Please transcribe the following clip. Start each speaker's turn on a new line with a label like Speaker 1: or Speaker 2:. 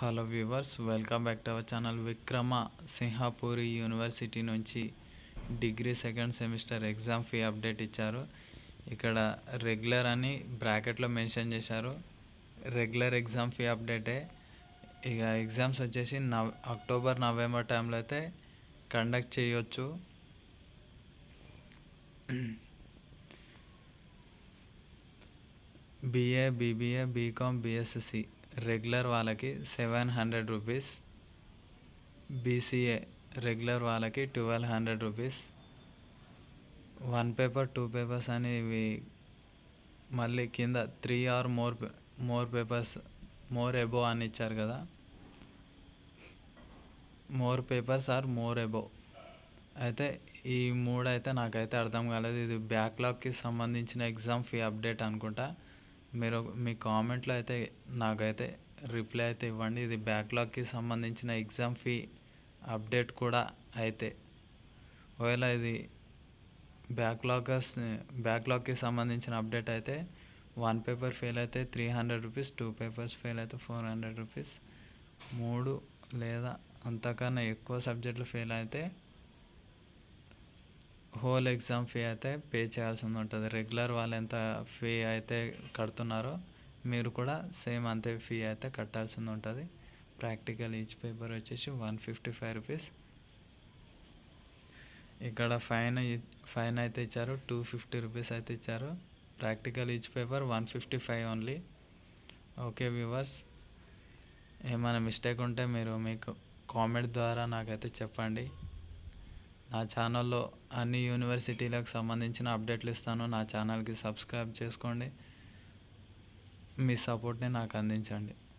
Speaker 1: hello viewers welcome back to our channel Vikrama Simhapuri university నుంచి degree second semester exam fee update ఇచ్చారు ఇక్కడ regular అని బ్రాకెట్లో మెన్షన్ చేశారు రెగ్యులర్ ఎగ్జామ్ ఫీ అప్డేటే ఇక ఎగ్జామ్స్ వచ్చేసి నవ్ అక్టోబర్ నవంబర్ టైంలో అయితే కండక్ట్ చేయొచ్చు BA BBA BCom BSc regular వాళ్ళకి seven hundred rupees BCA regular వాళ్ళకి twelve hundred rupees one paper two papers అని ఇవి మళ్ళీ కింద three or more more papers more above అని ఇచ్చారు కదా more papers or more above అయితే ఈ మూడు అయితే నాకైతే అర్థం కాలేదు ఇది బ్యాక్లాగ్కి సంబంధించిన ఎగ్జామ్ ఫీ అప్డేట్ అనుకుంటా మీరు మీ కామెంట్లో అయితే నాకైతే రిప్లై అయితే ఇవ్వండి ఇది బ్యాక్లాగ్కి సంబంధించిన ఎగ్జామ్ ఫీ అప్డేట్ కూడా అయితే ఒకవేళ ఇది బ్యాక్లాగర్స్ బ్యాక్లాగ్కి సంబంధించిన అప్డేట్ అయితే వన్ పేపర్ ఫెయిల్ అయితే three hundred rupees two papers fail అయితే ఫోర్ హండ్రెడ్ రూపీస్ మూడు లేదా అంతకన్నా ఎక్కువ సబ్జెక్టులు ఫెయిల్ అయితే హోల్ ఎగ్జామ్ ఫీ అయితే పే చేయాల్సి ఉంటుంది రెగ్యులర్ వాళ్ళు ఎంత ఫీ అయితే కడుతున్నారో మీరు కూడా సేమ్ అంతే ఫీ అయితే కట్టాల్సి ఉంటుంది ప్రాక్టికల్ ఈచ్ పేపర్ వచ్చేసి వన్ ఫిఫ్టీ ఫైవ్ రూపీస్ ఇక్కడ ఫైన్ ఫైన్ అయితే ఇచ్చారు టూ ఫిఫ్టీ రూపీస్ అయితే ఇచ్చారు practical each paper one fifty five only okay viewers ఏమైనా మిస్టేక్ ఉంటే మీరు మీకు కామెంట్ ద్వారా నాకైతే చెప్పండి నా ఛానల్లో అన్ని యూనివర్సిటీలకు సంబంధించిన అప్డేట్లు ఇస్తాను నా ఛానల్కి సబ్స్క్రైబ్ చేసుకోండి మీ సపోర్ట్ని నాకు అందించండి